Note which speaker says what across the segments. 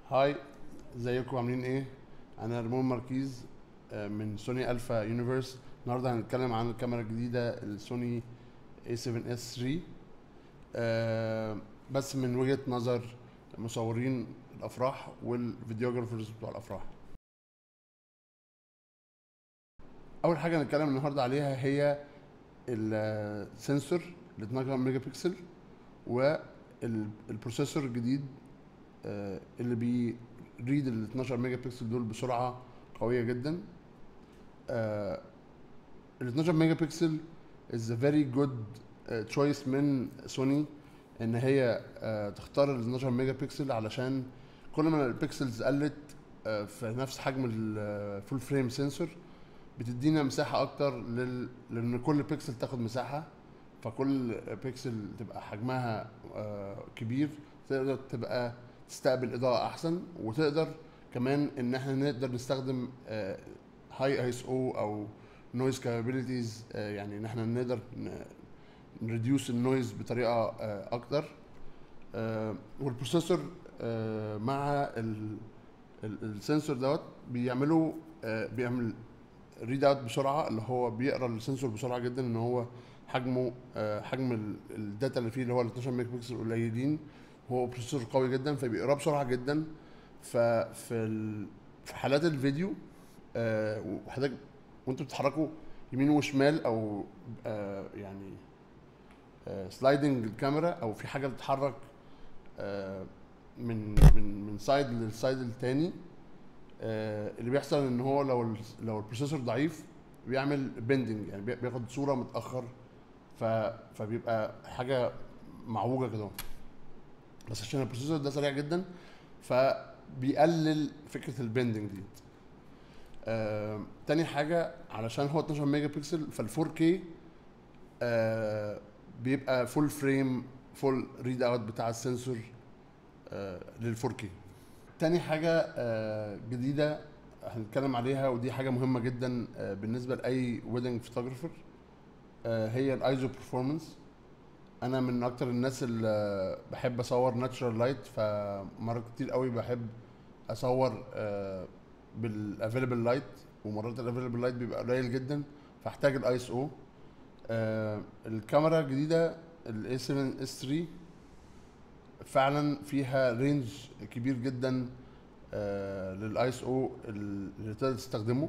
Speaker 1: هاي ازيكم عاملين ايه انا ريمون ماركيز آه، من سوني الفا يونيفرس النهارده هنتكلم عن الكاميرا الجديده السوني A7S III آه، بس من وجهه نظر مصورين الافراح والفيديوجرافرز بتوع الافراح اول حاجه هنتكلم النهارده عليها هي السنسور ال 12 ميجا بكسل والبروسيسور الجديد آه، اللي بيريد ال 12 ميجا بكسل دول بسرعه قويه جدا ال 12 ميجا بكسل is a very good آه، choice من سوني ان هي آه، تختار ال 12 ميجا بكسل علشان كل ما البكسلز قلت آه، في نفس حجم الفول فريم سنسور بتدينا مساحه اكتر لل... لان كل بيكسل تاخد مساحه فكل بيكسل تبقى حجمها آه، كبير تقدر تبقى تستقبل اضاءه احسن وتقدر كمان ان احنا نقدر نستخدم هاي ايس او او نويز كابابيلتيز يعني ان احنا نقدر نريديوس النويز بطريقه آه، اكتر آه، والبروسيسور آه، مع ال- ال- السنسور دوت بيعملوا آه، بيعمل ريد اوت بسرعه اللي هو بيقرا السنسور بسرعه جدا ان هو حجمه آه، حجم ال- الداتا اللي فيه اللي هو ال 12 ميجا بكسل قليلين هو بروسيسور قوي جدا فبيقراه بسرعه جدا ففي ال- في حالات الفيديو آه، وحضرتك وانتوا بتتحركوا يمين وشمال او آه، يعني سلايدنج الكاميرا او في حاجه بتتحرك آه، من من من سايد للسايد التاني آه، اللي بيحصل ان هو لو ال- لو البروسيسور ضعيف بيعمل بيندنج يعني بي- بياخد صوره متاخر ف فبيبقى حاجه معوجه كده بس عشان البروسيسور ده سريع جدا فبيقلل فكره البيندنج دي آه، تاني حاجه علشان هو 12 ميجا بكسل فال 4K آه، بيبقى فول فريم فول ريد اوت بتاع السنسور لل 4K تاني حاجة آه، جديدة هنتكلم عليها ودي حاجة مهمة جدا آه، بالنسبة لأي ويدنج فوتوجرافر هي الايزو برفورمانس انا من اكتر الناس اللي بحب اصور ناتشرال لايت فمرات كتير قوي بحب اصور بالافيلبل لايت ومرات الافيلبل لايت بيبقى قليل جدا فاحتاج الايس او الكاميرا الجديده الاي 7 اس 3 فعلا فيها رينج كبير جدا للايس او اللي تقدر تستخدمه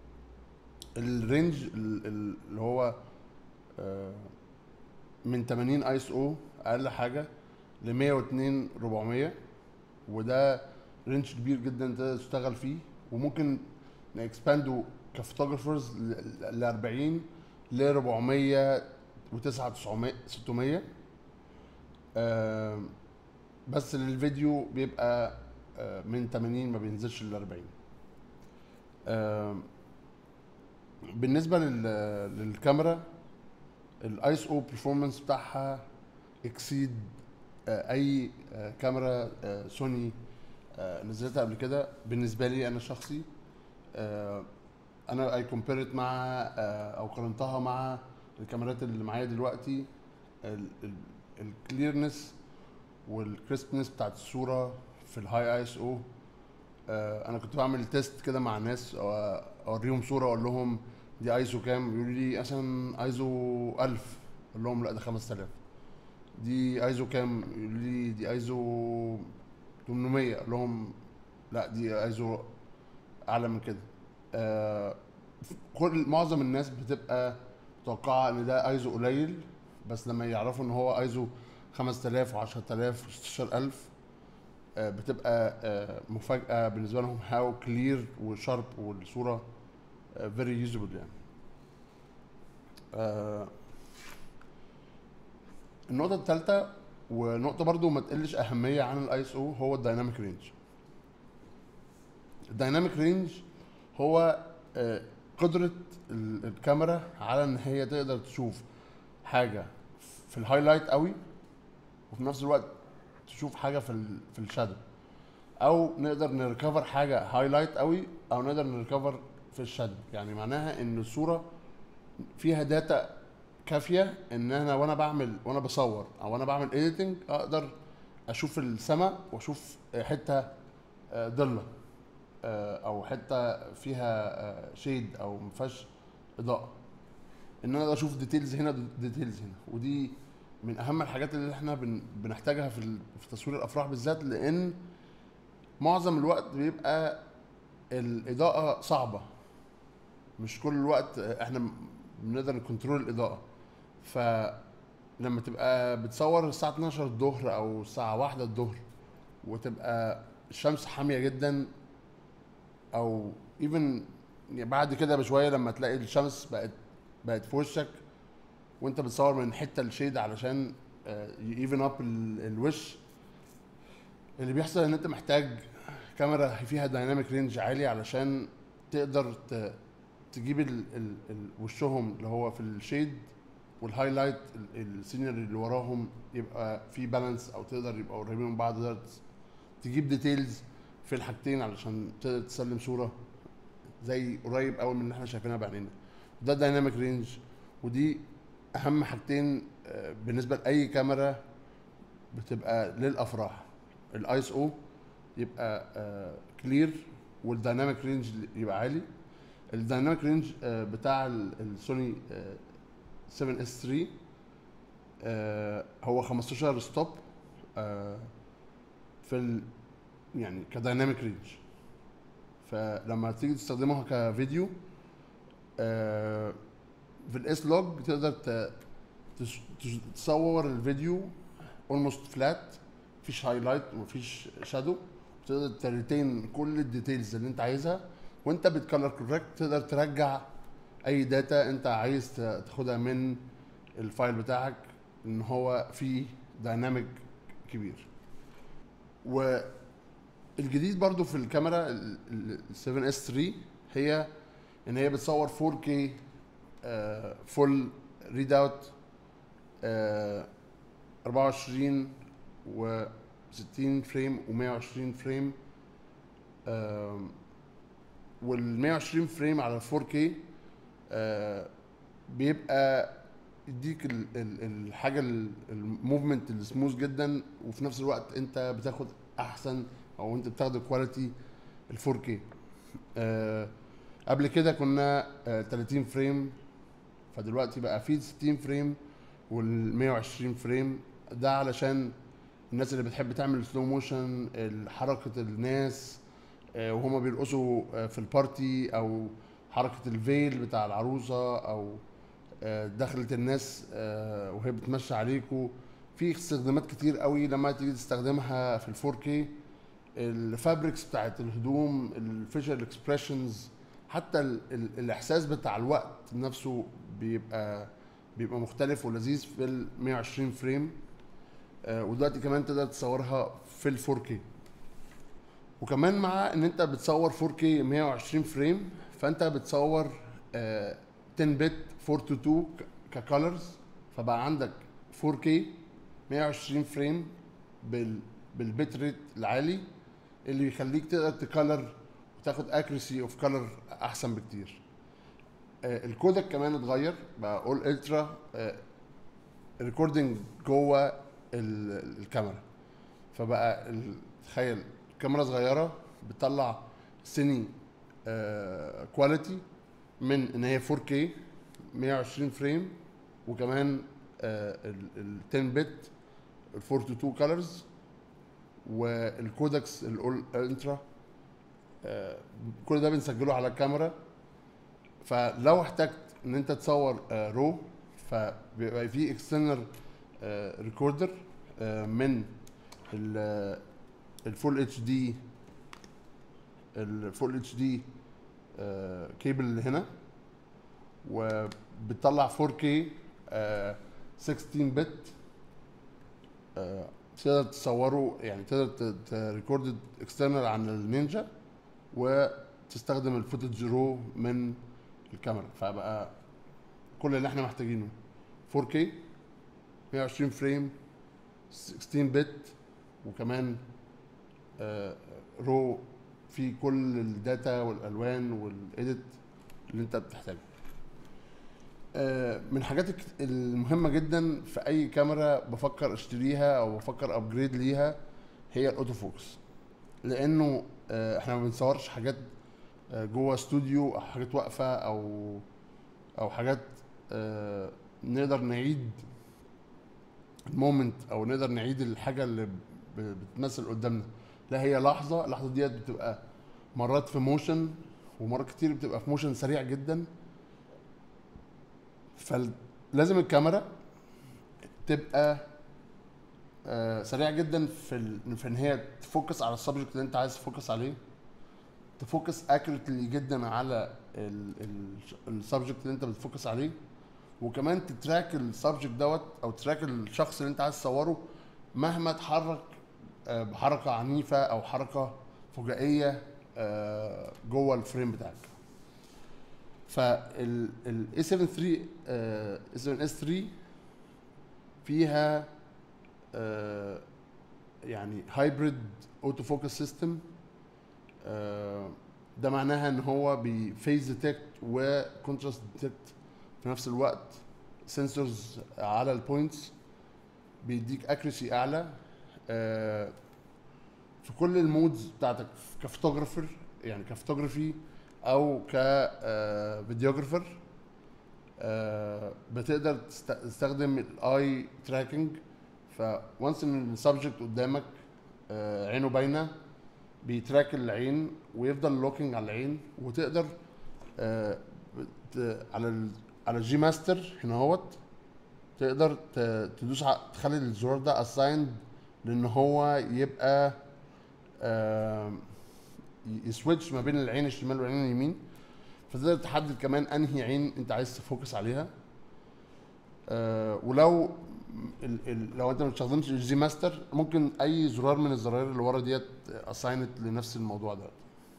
Speaker 1: الرينج ال- ال- اللي هو آه، من 80 ايس او اقل حاجه ل 102 400 وده رينج كبير جدا تقدر تشتغل فيه وممكن نكسباندو كفوتوجرافرز ل 40 ل 400 و9 900 600 آه، بس للفيديو بيبقى آه، من 80 ما بينزلش ل 40 آه، بالنسبه لل- للكاميرا الايس او برفورمانس بتاعها اكسيد اي آه، كاميرا آه، سوني آه، نزلتها قبل كده بالنسبه لي انا شخصي آه، انا اي كومبيرت مع آه، او قارنتها مع الكاميرات اللي معايا دلوقتي الكليرنس والكريسبنس بتاعت الصوره في الهاي ايس او انا كنت بعمل تيست كده مع ناس أو- اوريهم صوره اقول لهم دي ايزو كام يقولوا لي مثلا ايزو 1000 اقول لهم لا ده 5000 دي ايزو كام يقولوا لي دي ايزو 800 اقول لهم لا دي ايزو اعلى من كده آه كل معظم الناس بتبقى متوقعه ان ده ايزو قليل بس لما يعرفوا ان هو ايزو 5000 و10000 و16000 آه، بتبقى آه، مفاجاه بالنسبه لهم هاو كلير وشارب والصوره فيري يوزبل يعني آه، النقطة الثالثة ونقطة برضو ما تقلش أهمية عن الاي اس او هو الدايناميك رينج. الدايناميك رينج هو آه، قدرة ال- الكاميرا على إن هي تقدر تشوف حاجة في الهايلايت قوي وفي نفس الوقت تشوف حاجة في ال في الشادو أو نقدر نريكفر حاجة هايلايت قوي أو نقدر نريكفر في الشادو يعني معناها إن الصورة فيها داتا كافيه ان انا وانا بعمل وانا بصور او وانا بعمل اديتنج اقدر اشوف السماء واشوف حته آه، ضله آه، او حته فيها شيد او ما فيهاش اضاءه ان انا اشوف ديتيلز هنا ديتيلز هنا ودي من اهم الحاجات اللي احنا بن بنحتاجها في ال- في تصوير الافراح بالذات لان معظم الوقت بيبقى الاضاءه صعبه مش كل الوقت احنا م- بنقدر نكنترول الاضاءه فلما تبقى بتصور الساعه 12 الظهر او الساعه 1 الظهر وتبقى الشمس حاميه جدا او ايفن بعد كده بشويه لما تلاقي الشمس بقت بقت في وشك وانت بتصور من حته الشيد علشان ايفن اب الوش اللي بيحصل ان انت محتاج كاميرا فيها دايناميك رينج عالي علشان تقدر ت- تجيب ال ال ال وشهم اللي هو في الشيد والهايلايت ال- السينري اللي وراهم يبقى في بالانس او تقدر يبقى قريبين من بعض تقدر تجيب ديتيلز في الحاجتين علشان تقدر تسلم صوره زي قريب قوي من اللي احنا شايفينها بعينينا ده دايناميك رينج ودي اهم حاجتين آه، بالنسبه لاي كاميرا بتبقى للافراح الايس او يبقى كلير والدايناميك رينج يبقى عالي الدايناميك رينج آه، بتاع ال- السوني آه، 7 اس 3 آه، هو 15 ستوب آه، في ال يعني كدايناميك رينج فلما تيجي تستخدمها كفيديو آه، في الاس لوج تقدر ت- تس- تس- تصور الفيديو اولموست فلات مفيش هايلايت ومفيش شادو تقدر تريتين كل الديتيلز اللي انت عايزها وانت بتكلر كوريكت تقدر ترجع اي داتا انت عايز ت- تاخدها من الفايل بتاعك ان هو فيه دايناميك كبير والجديد برضو في الكاميرا ال ال- ال 7 اس 3 هي ان هي بتصور 4K فول ريد اوت 24 و 60 فريم و120 فريم وال 120 فريم على 4K آه، بيبقى يديك ال- ال- الحاجه الموفمنت السموث جدا وفي نفس الوقت انت بتاخد احسن او انت بتاخد الكواليتي ال 4K آه، قبل كده كنا آه، 30 فريم فدلوقتي بقى في 60 فريم وال 120 فريم ده علشان الناس اللي بتحب تعمل سلو موشن حركه الناس آه، وهما بيرقصوا آه، في البارتي او حركه الفيل بتاع العروسه او آه، دخلت الناس آه، وهي بتمشي عليكوا في استخدامات كتير قوي لما تيجي تستخدمها في ال 4K الفابريكس بتاعت الهدوم الفيشل اكسبريشنز حتى ال ال الاحساس بتاع الوقت نفسه بيبقى بيبقى مختلف ولذيذ في ال 120 فريم آه، ودلوقتي كمان تقدر تصورها في ال 4K وكمان مع ان انت بتصور 4K 120 فريم فانت بتصور آه، 10 بت 422 ككالرز فبقى عندك 4K 120 فريم بال بالبت ريت العالي اللي يخليك تقدر تكلر وتاخد اكريسي اوف كلر احسن بكتير آه، الكودك كمان اتغير بقى اول الترا ريكوردنج جوه ال- الكاميرا فبقى ال- تخيل كاميرا صغيره بتطلع سيني كواليتي من ان هي 4K 120 فريم وكمان ال 10 بت ال 422 كولرز والكودكس الاول الترا آه، كل ده بنسجله على الكاميرا فلو احتجت ان انت تصور آه، رو فبيبقى في اكسترنال ريكوردر من الفول اتش دي الفول اتش دي كيبل اللي هنا وبتطلع 4K آه، 16 بت آه، تقدر تصوره يعني تقدر تريكورد اكسترنال عن النينجا وتستخدم الفوتج رو من الكاميرا فبقى كل اللي احنا محتاجينه 4K 120 فريم 16 بت وكمان آه، رو في كل الداتا والالوان والايديت اللي انت بتحتاجه آه، من الحاجات الك- المهمه جدا في اي كاميرا بفكر اشتريها او بفكر ابجريد ليها هي الاوتو فوكس لانه آه، احنا ما بنصورش حاجات آه، جوه استوديو او حاجات واقفه او او حاجات آه، نقدر نعيد المومنت او نقدر نعيد الحاجه اللي ب- بتمثل قدامنا لا هي لحظه اللحظه ديت بتبقى مرات في موشن ومرات كتير بتبقى في موشن سريع جدا فلازم الكاميرا تبقى آه، سريعه جدا في ال... في ان هي تفوكس على السبجكت اللي انت عايز تفوكس عليه تفوكس اكيوريتلي جدا على السبجكت اللي انت بتفوكس عليه وكمان تتراك السبجكت دوت او تراك الشخص اللي انت عايز تصوره مهما اتحرك آه، بحركه عنيفه او حركه فجائيه آه، جوه الفريم بتاعك فال ال A7 III آه، A7S 3 فيها آه، يعني هايبريد اوتو فوكس سيستم ده معناها ان هو بفيز ديتكت وكونتراست ديتكت في نفس الوقت سنسورز على البوينتس بيديك اكيرسي اعلى آه، في كل المودز بتاعتك كفوتوغرافر يعني كفوتوغرافي او كفيديوجرافر بتقدر تست- تستخدم الاي تراكنج فونس ان السبجكت قدامك آه، عينه باينه بيتراك العين ويفضل لوكينج على العين وتقدر آه، بت- على ال على الجي ماستر هنا اهوت تقدر ت- تدوس ع- تخلي الزرار ده اسايند لان هو يبقى آه، ي- يسويتش ما بين العين الشمال والعين اليمين فتقدر تحدد كمان انهي عين انت عايز تفوكس عليها آه، ولو ال ال لو انت ما بتستخدمش الجي ماستر ممكن اي زرار من الزراير اللي ورا ديت اساينت لنفس الموضوع ده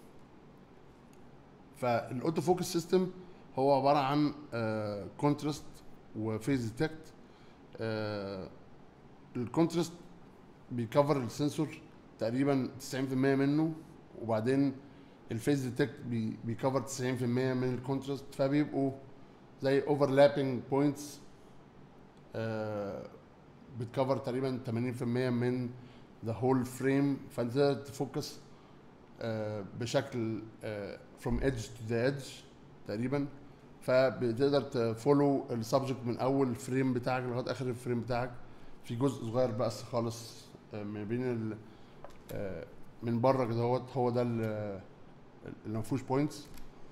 Speaker 1: فالاوتو فوكس سيستم هو عباره عن كونتراست وفيز ديتكت الكونتراست بيكفر السنسور تقريبا 90% منه وبعدين الفيز ديتكت بيكفر 90% من الكونتراست فبيبقوا زي اوفرلابنج بوينتس بتكفر تقريبا 80% من ذا هول فريم فانت تقدر تفوكس آه، بشكل فروم ايدج تو ذا ايدج تقريبا فبتقدر تفولو السبجكت من اول فريم بتاعك لغايه اخر الفريم بتاعك في جزء صغير بس خالص آه، ما بين ال آه، من بره كده هو هو ده ال- اللي ما فيهوش بوينتس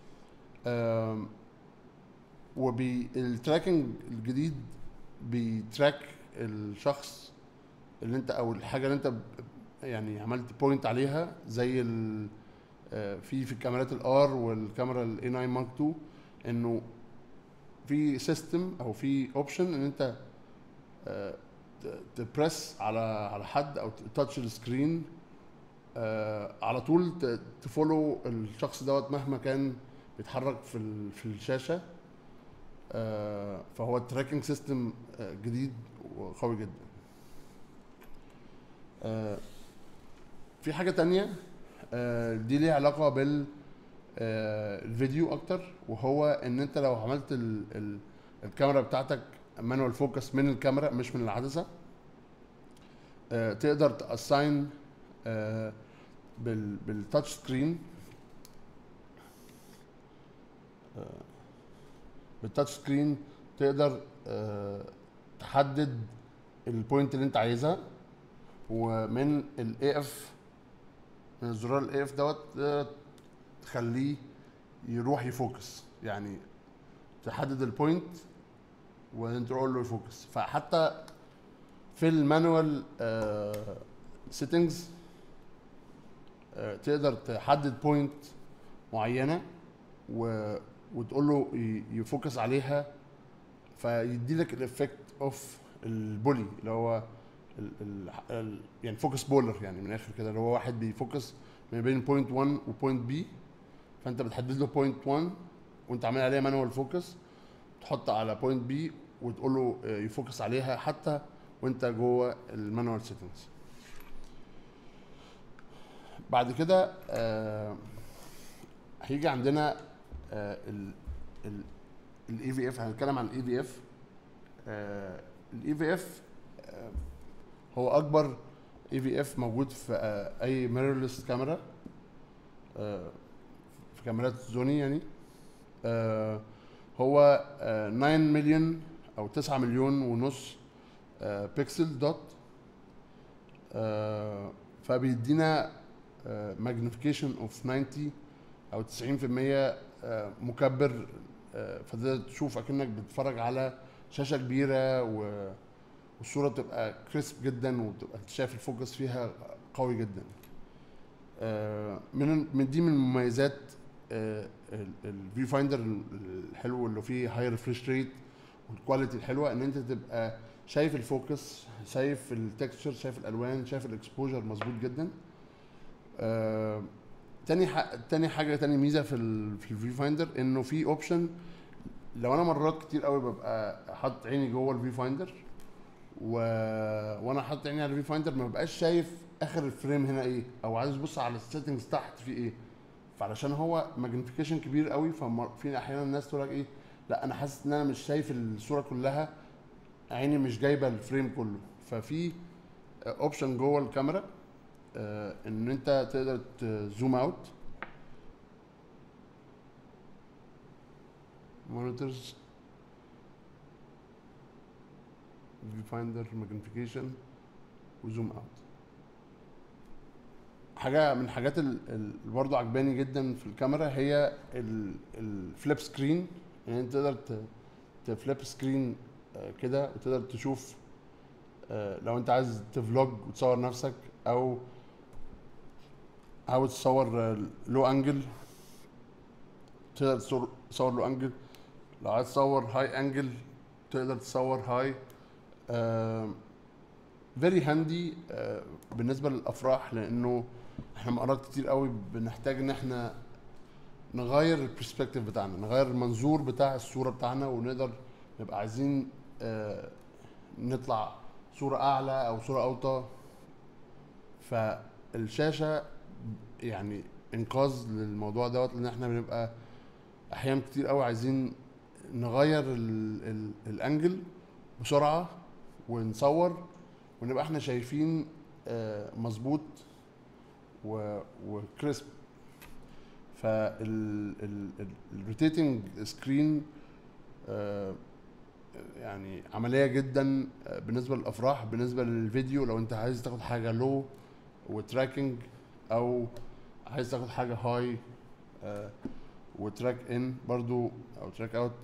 Speaker 1: وبالتراكنج الجديد بيتراك الشخص اللي انت او الحاجه اللي انت ب- يعني عملت بوينت عليها زي ال آه، في في الكاميرات الار والكاميرا الاي 9 مارك 2 انه في سيستم او في اوبشن ان انت تبريس على على حد او تاتش السكرين على طول ت- تفولو الشخص دوت مهما كان بيتحرك في ال- في الشاشه آه، فهو التراكنج سيستم جديد وقوي جدا آه، في حاجه تانية آه، دي ليها علاقه بال آه، الفيديو اكتر وهو ان انت لو عملت ال ال الكاميرا بتاعتك مانوال فوكس من الكاميرا مش من العدسه آه، تقدر تاساين بال بالتاتش سكرين بالتاتش سكرين تقدر آه، تحدد البوينت اللي انت عايزها ومن الاي اف من الزرار الاي اف دوت تقدر تخليه يروح يفوكس يعني تحدد البوينت وبعدين تقول له يفوكس فحتى في المانوال سيتنجز تقدر تحدد بوينت معينه و وتقول له ي- يفوكس عليها فيدي لك الافكت اوف البولي اللي هو ال ال ال يعني فوكس بولر يعني من الاخر كده اللي هو واحد بيفوكس ما بين بوينت 1 وبوينت بي فانت بتحدد له بوينت 1 وانت عامل عليها مانوال فوكس تحط على بوينت بي وتقول له آه، يفوكس عليها حتى وانت جوه المانوال سيتنجز بعد كده آه هيجي عندنا الاي في اف هنتكلم عن الاي في اف الاي في اف هو اكبر اي في اف موجود في آه، اي ميرورلس كاميرا آه، في كاميرات سوني يعني آه، هو آه، 9 مليون او 9 مليون ونص آه، بيكسل دوت آه، فبيدينا ماجنيفيكيشن اوف 90 او 90% آه، مكبر آه، فتقدر تشوف اكنك بتتفرج على شاشه كبيره و والصوره بتبقى كريسب جدا وبتبقى انت شايف الفوكس فيها قوي جدا آه، من من دي من المميزات الفيو فايندر الحلو اللي فيه هاي ريفرش ريت والكواليتي الحلوه ان انت تبقى شايف الفوكس شايف التكستشر شايف الالوان شايف الاكسبوجر مظبوط جدا آه، تاني ح... تاني حاجه تاني ميزه في ال... في الفيو فايندر انه في اوبشن لو انا مرات كتير قوي ببقى حاطط عيني جوه الفيو فايندر و... وانا حاطط عيني على الفيو فايندر ما ببقاش شايف اخر الفريم هنا ايه او عايز ابص على السيتنجز تحت في ايه فعلشان هو ماجنيفيكيشن كبير قوي ففي احيانا الناس تقول لك ايه لا انا حاسس ان انا مش شايف الصوره كلها عيني مش جايبه الفريم كله ففي اوبشن جوه الكاميرا آه، ان انت تقدر تزوم اوت مونيتورز فيو فايندر ماجنيفيكيشن وزوم اوت حاجه من الحاجات ال- ال- اللي برضه عجباني جدا في الكاميرا هي الفليب سكرين يعني انت تقدر ت- تفليب سكرين آه، كده وتقدر تشوف آه، لو انت عايز تفلوج وتصور نفسك او عاوز تصور لو انجل تقدر تصور تصور لو انجل لو عايز تصور هاي انجل تقدر تصور هاي فيري هاندي بالنسبه للافراح لانه احنا مرات كتير قوي بنحتاج ان احنا نغير البرسبكتيف بتاعنا نغير المنظور بتاع الصوره بتاعنا ونقدر نبقى عايزين آه، نطلع صوره اعلى او صوره اوطى فالشاشه يعني انقاذ للموضوع دوت لان احنا بنبقى احيان كتير قوي عايزين نغير ال ال الانجل بسرعه ونصور ونبقى احنا شايفين آه، مظبوط و- وكريسب فالروتيتنج سكرين يعني عمليه جدا آه، بالنسبه للافراح بالنسبه للفيديو لو انت عايز تاخد حاجه لو وتراكنج او عايز تاخد حاجه هاي وتراك ان برضو او تراك اوت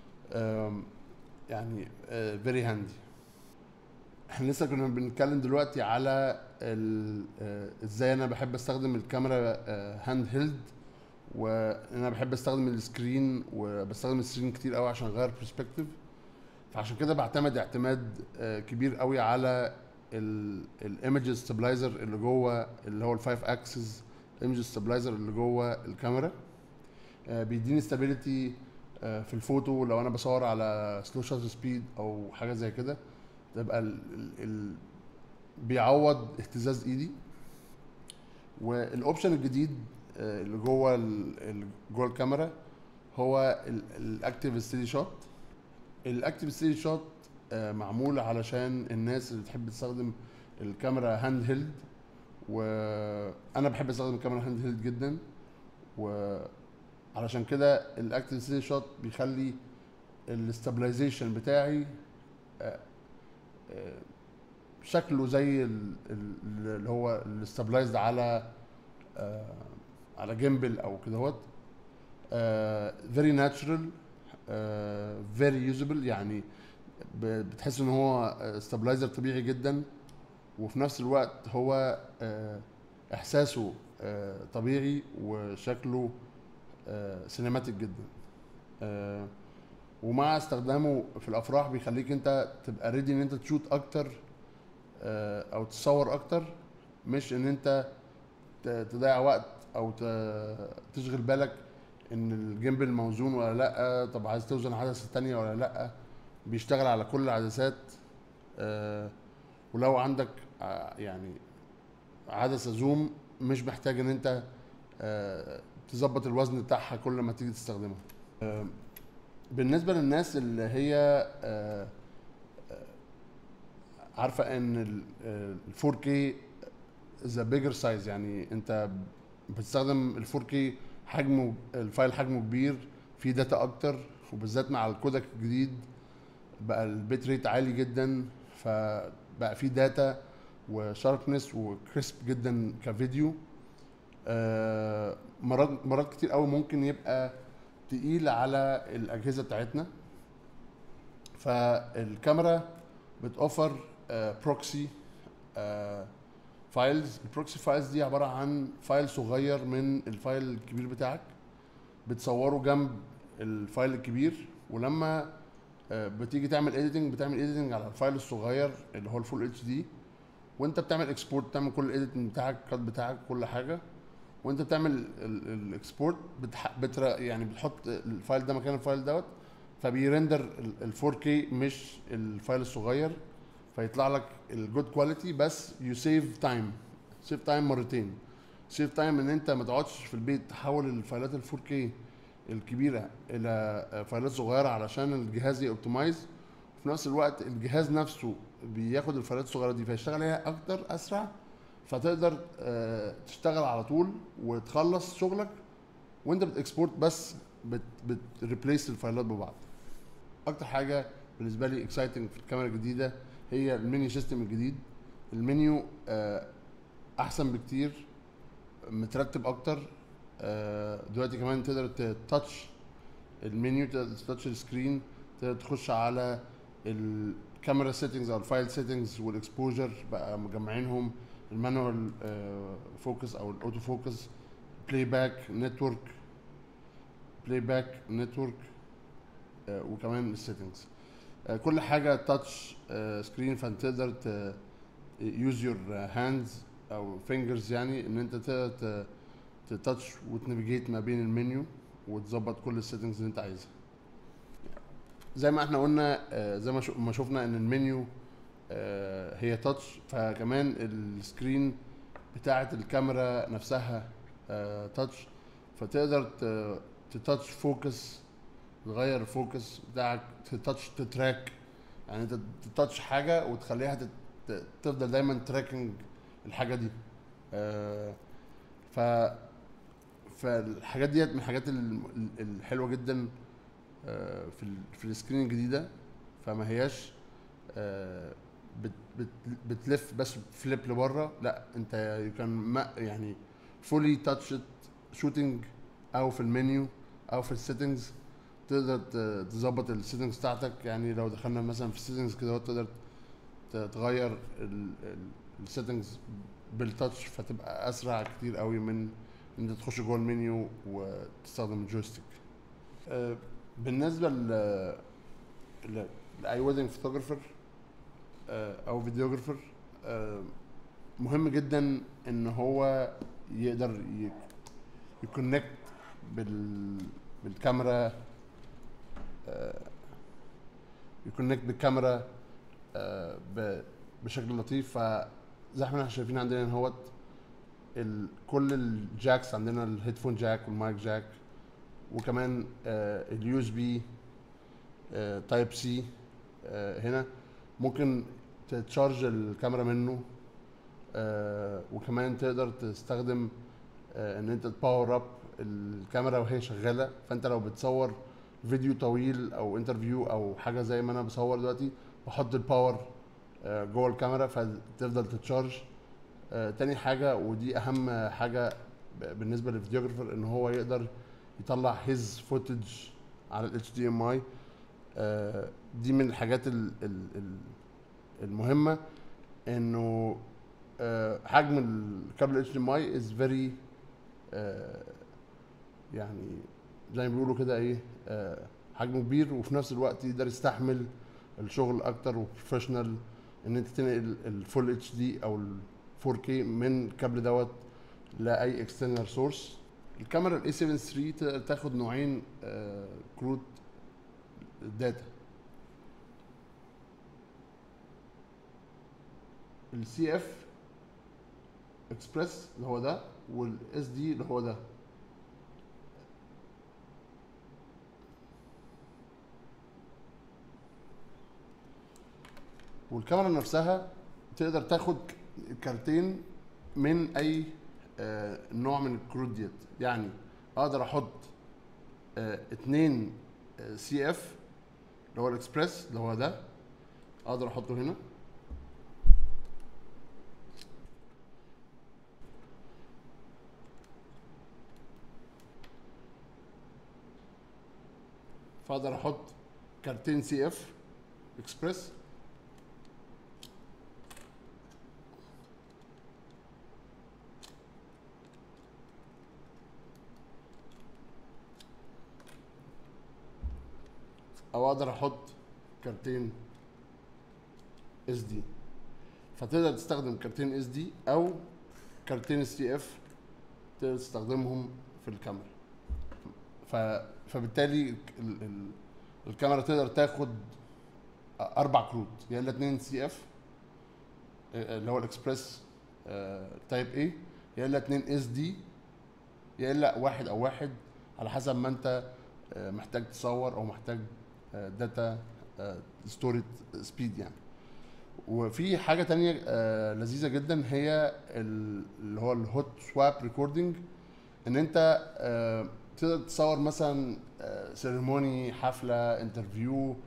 Speaker 1: يعني فيري هاندي احنا لسه كنا بنتكلم دلوقتي على ال- آه، ازاي انا بحب استخدم الكاميرا هاند هيلد وانا بحب استخدم السكرين وبستخدم السكرين كتير قوي عشان اغير برسبكتيف فعشان كده بعتمد اعتماد آه، كبير قوي على الايمج ستابلايزر اللي جوه اللي هو الفايف اكسس ايمج ستابلايزر اللي جوه الكاميرا آه، بيديني ستابيليتي في الفوتو لو انا بصور على سلو شاتر سبيد او حاجه زي كده تبقى ال ال ال بيعوض اهتزاز ايدي والاوبشن الجديد آه، اللي جوه ال- ال- جوه الكاميرا هو الاكتيف ستيدي شوت الاكتيف ستيدي شوت معمول علشان الناس اللي بتحب تستخدم الكاميرا هاند هيلد وانا بحب استخدم الكاميرا هاند هيلد جدا وعلشان كده الاكتيف ستيدي شوت بيخلي الاستابلايزيشن بتاعي آه، آه، شكله زي ال- ال- اللي هو الاستابلايزد على آه، على جيمبل او كده هوت فيري ناتشرال فيري يوزبل يعني ب- بتحس ان هو استابلايزر طبيعي جدا وفي نفس الوقت هو آه، احساسه آه، طبيعي وشكله سينماتيك جدا آه، ومع استخدامه في الافراح بيخليك انت تبقى ريدي ان انت تشوت اكتر آه، او تصور اكتر مش ان انت ت- تضيع وقت او ت- تشغل بالك ان الجيمبل موزون ولا لا طب عايز توزن العدسه التانية ولا لا بيشتغل على كل العدسات آه، ولو عندك ع- يعني عدسه زوم مش محتاج ان انت آه، تظبط الوزن بتاعها كل ما تيجي تستخدمها آه، بالنسبه للناس اللي هي آه، آه، عارفه ان ال 4K ذا بيجر سايز يعني انت بتستخدم ال 4K حجمه الفايل حجمه كبير فيه داتا اكتر وبالذات مع الكودك الجديد بقى البيت ريت عالي جدا فبقى فيه داتا وشاربنس وكريسب جدا كفيديو آه، مرات مرات كتير قوي ممكن يبقى تقيل على الاجهزه بتاعتنا فالكاميرا بتوفر بروكسي فايلز البروكسي فايلز دي عباره عن فايل صغير من الفايل الكبير بتاعك بتصوره جنب الفايل الكبير ولما آه، بتيجي تعمل اديتنج بتعمل اديتنج على الفايل الصغير اللي هو الفول اتش دي وانت بتعمل اكسبورت بتعمل كل الايديتنج بتاعك الكات بتاعك كل حاجه وانت بتعمل الاكسبورت بتر يعني بتحط الفايل ده مكان الفايل دوت فبيرندر ال 4K مش الفايل الصغير فيطلع لك الجود كواليتي بس يو سيف تايم سيف تايم مرتين سيف تايم ان انت ما تقعدش في البيت تحول الفايلات ال 4K الكبيره الى فايلات صغيره علشان الجهاز يوبتمايز وفي نفس الوقت الجهاز نفسه بياخد الفايلات الصغيره دي فيشتغل عليها اكتر اسرع فتقدر آه، تشتغل على طول وتخلص شغلك وانت بتكسبورت بس بت بتريبليس الفايلات ببعض اكتر حاجه بالنسبه لي اكسايتنج في الكاميرا الجديده هي المنيو سيستم الجديد المنيو آه، احسن بكتير مترتب اكتر آه، دلوقتي كمان تقدر تتاتش المنيو تقدر تتاتش السكرين تقدر تخش على الكاميرا سيتنجز او الفايل سيتنجز والاكسبوجر بقى مجمعينهم المانوال فوكس او الاوتو فوكس بلاي باك نتورك بلاي باك نتورك وكمان السيتنجز كل حاجه تاتش سكرين فانت تقدر يوز يور هاندز او فينجرز يعني ان انت تقدر تتاتش وتنافيجيت ما بين المنيو وتظبط كل السيتنجز اللي انت عايزها زي ما احنا قلنا آه، زي ما شفنا ان المنيو آه، هي تاتش فكمان السكرين بتاعه الكاميرا نفسها تاتش آه، فتقدر تتاتش فوكس تغير الفوكس بتاعك تتاتش تتراك يعني انت تتاتش حاجه وتخليها تفضل دايما تراكنج الحاجه دي ف فالحاجات ديت من الحاجات الحلوه جدا آه، في في السكرين الجديده فما هياش آه، بت بت بتلف بس فليب لبره لا انت يو كان يعني فولي تاتش شوتنج او في المنيو او في السيتنجز تقدر تظبط السيتنجز بتاعتك يعني لو دخلنا مثلا في السيتنجز كده تقدر تغير السيتنجز بالتاتش فتبقى اسرع كتير قوي من ان انت تخش جوه المنيو وتستخدم الجويستيك آه، بالنسبه ل لاي ويدنج فوتوجرافر او فيديوجرافر آه، مهم جدا ان هو يقدر يكونكت بال بالكاميرا يكونكت بالكاميرا آه، بشكل لطيف فزي ما احنا شايفين عندنا هوت كل الجاكس عندنا الهيدفون جاك والمايك جاك وكمان اليو اس بي تايب سي هنا ممكن تتشارج الكاميرا منه آه وكمان تقدر تستخدم آه ان انت تباور اب الكاميرا وهي شغاله فانت لو بتصور فيديو طويل او انترفيو او حاجه زي ما انا بصور دلوقتي بحط الباور آه جوه الكاميرا فتفضل تتشارج آه تاني حاجه ودي اهم حاجه بالنسبه للفيديوجرافر ان هو يقدر يطلع هيز فوتج على الاتش دي ام اي دي من الحاجات ال ال ال المهمه انه آه حجم الكابل اتش دي ام اي از فيري يعني زي ما بيقولوا كده ايه آه حجمه كبير وفي نفس الوقت يقدر يستحمل الشغل اكتر وبروفيشنال ان انت تنقل الفول اتش دي او ال 4K من الكابل دوت لاي اكسترنال سورس الكاميرا الاي 7 3 تقدر تاخد نوعين آه كروت داتا السي اف اكسبريس اللي هو ده والاس دي اللي هو ده والكاميرا نفسها تقدر تاخد كارتين من اي آه، نوع من الكروت ديت يعني اقدر احط آه، اتنين سي اف اللي هو الاكسبريس اللي هو ده اقدر احطه هنا فاقدر احط كارتين سي اف اكسبريس او اقدر احط كارتين اس دي فتقدر تستخدم كارتين اس دي او كارتين اس تي اف تقدر تستخدمهم في الكاميرا ف... فبالتالي ال... ال... الكاميرا تقدر تاخد اربع كروت يا الا اتنين سي اف اللي هو الاكسبريس تايب اي يا الا اتنين اس دي يا الا واحد او واحد على حسب ما انت آه، محتاج تصور او محتاج داتا ستوريج سبيد يعني وفي حاجه تانية آه، لذيذه جدا هي ال- اللي هو الهوت سواب ريكوردنج ان انت آه، تقدر تصور مثلا سيريموني حفله انترفيو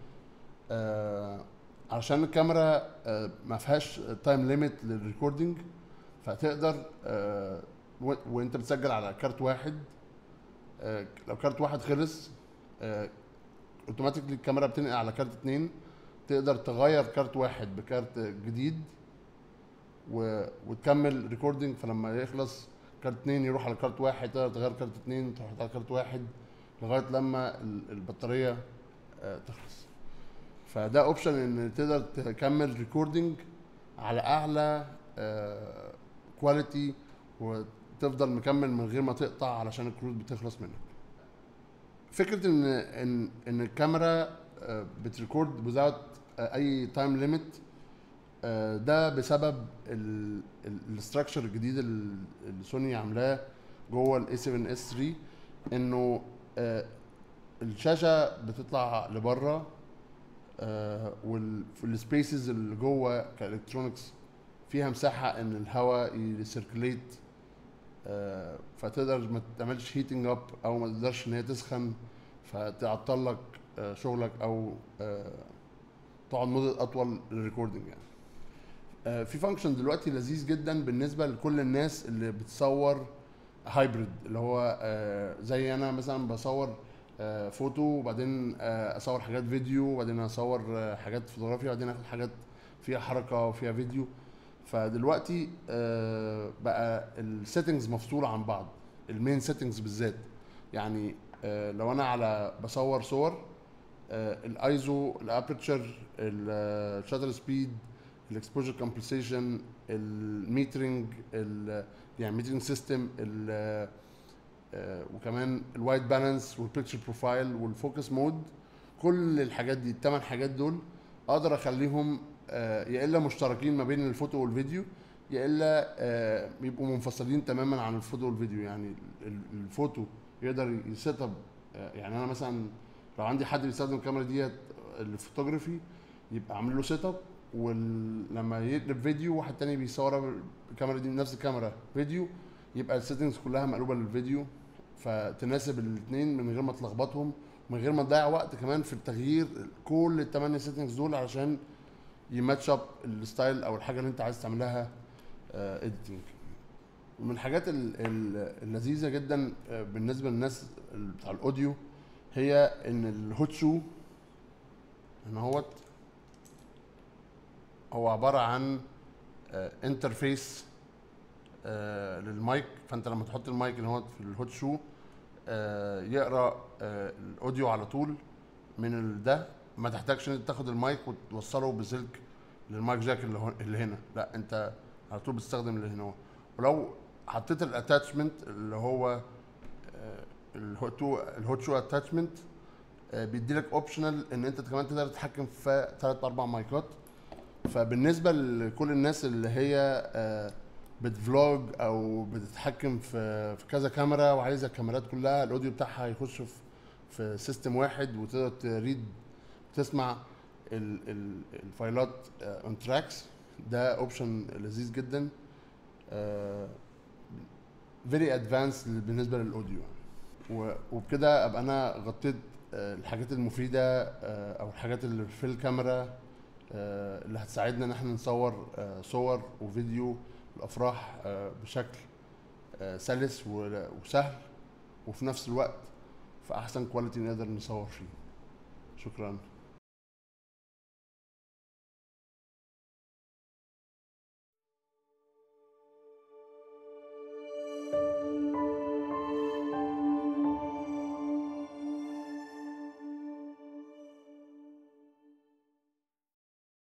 Speaker 1: علشان الكاميرا آه، ما فيهاش تايم ليميت للريكوردنج فتقدر آه، و- وانت بتسجل على كارت واحد آه، لو كارت واحد خلص اوتوماتيكلي الكاميرا بتنقل على كارت اتنين تقدر تغير كارت واحد بكارت جديد و... وتكمل ريكوردنج فلما يخلص كارت اتنين يروح على كارت واحد تقدر تغير كارت اتنين تروح على كارت واحد لغايه لما ال- البطاريه آه، تخلص فده اوبشن ان تقدر تكمل ريكوردنج على اعلى كواليتي وتفضل مكمل من غير ما تقطع علشان الكروت بتخلص منك فكره ان ان ان الكاميرا آه، بتريكورد without آه، اي تايم ليميت ده بسبب الاستراكشر الجديد اللي اللي سوني عاملاه جوه الاي 7 اس 3 انه آه، الشاشه بتطلع لبره والسبيسز اللي جوه كالكترونكس فيها مساحه ان الهواء يسيركليت آه، فتقدر ما تعملش هيتنج اب او ما تقدرش ان هي تسخن فتعطل لك آه، شغلك او آه، تقعد مده اطول للريكوردنج يعني آه، في فانكشن دلوقتي لذيذ جدا بالنسبه لكل الناس اللي بتصور هايبريد اللي هو آه، زي انا مثلا بصور آه، فوتو وبعدين آه، اصور حاجات فيديو وبعدين اصور آه، حاجات فوتوغرافيا وبعدين اخد حاجات فيها حركه وفيها فيديو فدلوقتي آه، بقى السيتنجز مفصوله عن بعض المين سيتنجز بالذات يعني آه، لو انا على بصور صور الايزو الابرتشر الشاتر سبيد الاكسبوجر كومبنسيشن الميترنج يعني ميترنج سيستم وكمان الوايت بالانس والبيكتشر بروفايل والفوكس مود كل الحاجات دي الثمان حاجات دول اقدر اخليهم آه، يا الا مشتركين ما بين الفوتو والفيديو يا الا آه، يبقوا منفصلين تماما عن الفوتو والفيديو يعني ال- الفوتو يقدر يسيت اب يعني انا مثلا لو عندي حد بيستخدم الكاميرا ديت الفوتوغرافي يبقى عامل له سيت اب ولما يقلب فيديو واحد تاني بيصورها بالكاميرا دي نفس الكاميرا فيديو يبقى السيتنجز كلها مقلوبه للفيديو فتناسب الاثنين من غير ما تلخبطهم من غير ما تضيع وقت كمان في التغيير كل الثمانيه سيتنجز دول علشان يماتش اب الستايل او الحاجه اللي انت عايز تعملها اديتنج من الحاجات ال- ال- اللذيذه جدا آه، بالنسبه للناس ال- بتاع الاوديو هي ان الهوت شو هنا هوت هو عباره عن انترفيس للمايك فانت لما تحط المايك اللي هو في الهوت شو آه، يقرا آه، الاوديو على طول من ال- ده ما تحتاجش ان انت تاخد المايك وتوصله بسلك للمايك جاك اللي, هو اللي هنا لا انت على طول بتستخدم اللي هنا هو. ولو حطيت الاتاتشمنت اللي هو آه، الهوت الهوت شو اتاتشمنت بيدي لك اوبشنال ان انت كمان تقدر تتحكم في ثلاث اربع مايكات فبالنسبه لكل الناس اللي هي آه، بتفلوج او بتتحكم في في كذا كاميرا وعايزه الكاميرات كلها الاوديو بتاعها يخش في في سيستم واحد وتقدر تريد تسمع ال- ال- الفايلات اون تراكس ده اوبشن لذيذ جدا آه، فيري ادفانس بالنسبه للاوديو و- وبكده ابقى انا غطيت آه، الحاجات المفيده آه، او الحاجات اللي في الكاميرا آه، اللي هتساعدنا ان احنا نصور آه، صور وفيديو الافراح آه، بشكل آه، سلس و- وسهل وفي نفس الوقت في احسن كواليتي نقدر نصور فيه شكرا